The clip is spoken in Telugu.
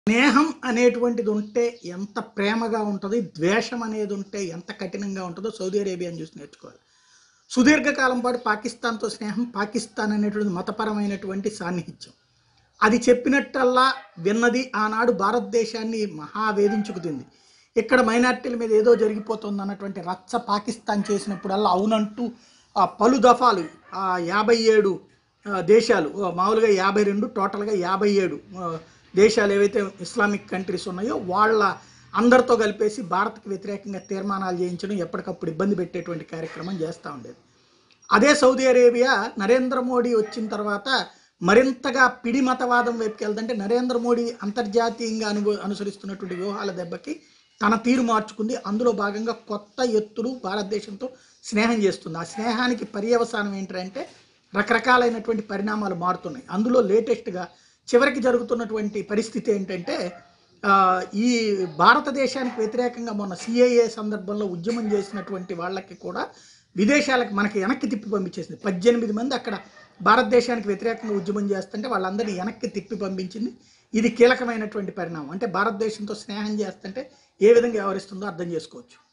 స్నేహం అనేటువంటిది ఉంటే ఎంత ప్రేమగా ఉంటుంది ద్వేషం అనేది ఉంటే ఎంత కఠినంగా ఉంటుందో సౌదీ అరేబియాని చూసి నేర్చుకోవాలి సుదీర్ఘకాలం పాటు పాకిస్తాన్తో స్నేహం పాకిస్తాన్ అనేటువంటి మతపరమైనటువంటి సాన్నిహిత్యం అది చెప్పినట్టల్లా విన్నది ఆనాడు భారతదేశాన్ని మహా వేధించుకుతుంది ఇక్కడ మైనార్టీల మీద ఏదో జరిగిపోతుంది అన్నటువంటి రచ్చ పాకిస్తాన్ చేసినప్పుడల్లా అవునంటూ ఆ పలు దఫాలు ఆ యాభై ఏడు ఆ, దేశాలు ఆ, మామూలుగా యాభై రెండు టోటల్గా యాభై ఏడు ఆ, దేశాలు ఏవైతే ఇస్లామిక్ కంట్రీస్ ఉన్నాయో వాళ్ళ అందరితో కలిపేసి భారత్కి వ్యతిరేకంగా తీర్మానాలు చేయించడం ఎప్పటికప్పుడు ఇబ్బంది పెట్టేటువంటి కార్యక్రమం చేస్తూ ఉండేది అదే సౌదీ అరేబియా నరేంద్ర మోడీ వచ్చిన తర్వాత మరింతగా పిడి మతవాదం వైపుకి వెళ్తుంటే నరేంద్ర మోడీ అంతర్జాతీయంగా అను అనుసరిస్తున్నటువంటి వ్యూహాల దెబ్బకి తన తీరు మార్చుకుంది అందులో భాగంగా కొత్త ఎత్తులు భారతదేశంతో స్నేహం చేస్తుంది ఆ స్నేహానికి పర్యవసానం ఏంటంటే రకరకాలైనటువంటి పరిణామాలు మారుతున్నాయి అందులో లేటెస్ట్గా చివరికి జరుగుతున్నటువంటి పరిస్థితి ఏంటంటే ఆ, ఈ భారతదేశానికి వ్యతిరేకంగా మొన్న సిఐఏ సందర్భంలో ఉద్యమం చేసినటువంటి వాళ్ళకి కూడా విదేశాలకు మనకి వెనక్కి తిప్పి పంపించేసింది పద్దెనిమిది మంది అక్కడ భారతదేశానికి వ్యతిరేకంగా ఉద్యమం చేస్తుంటే వాళ్ళందరినీ వెనక్కి తిప్పి పంపించింది ఇది కీలకమైనటువంటి పరిణామం అంటే భారతదేశంతో స్నేహం చేస్తుంటే ఏ విధంగా వ్యవహరిస్తుందో అర్థం చేసుకోవచ్చు